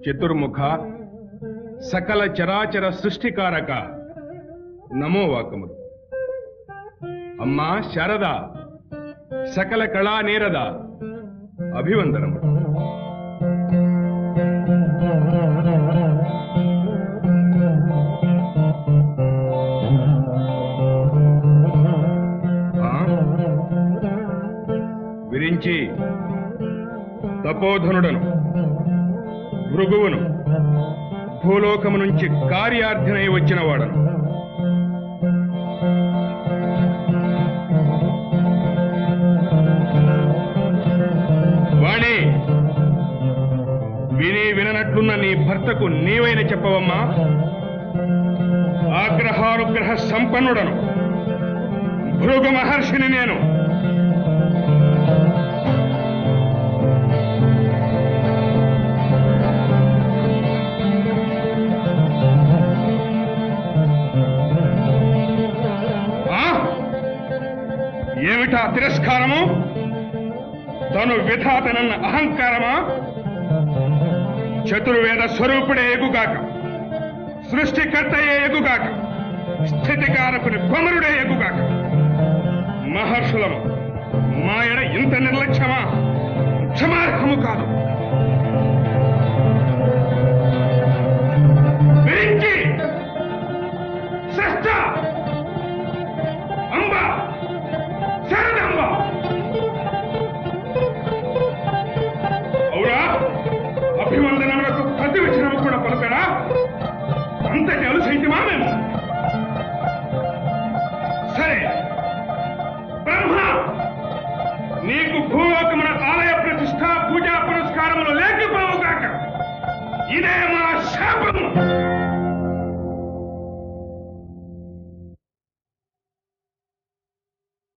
చతుర్ముఖ సకల చరాచర సృష్టికారక నమో వాకములు అమ్మా శారద సకల కళా నేరద అభివందనము ఆ? విరించి తపోధనుడను భృగువును భూలోకము నుంచి కార్యార్థినై వచ్చిన వాడను వాణి విని విననట్లున్న నీ భర్తకు నీవైన చెప్పవమ్మా ఆగ్రహానుగ్రహ సంపన్నుడను భృగు మహర్షిని నేను ఆ? ఏమిటా తిరస్కారము తను విధాతనన్న అహంకారమా చతుర్వేద స్వరూపుడే ఎగుగాక సృష్టికర్తయే ఎగుగాక స్థితికారకుని కొమరుడే ఎగుగాక మహర్షులము మాయడ ఇంత నిర్లక్ష్యమా క్షమార్హము కాదు విరించి శ్రేష్ఠ అంబ శరదంబ అవురా అభివందనములకు ప్రతి వచనము కూడా పలకరా అంతటి అలుసైతిమా మేము సరే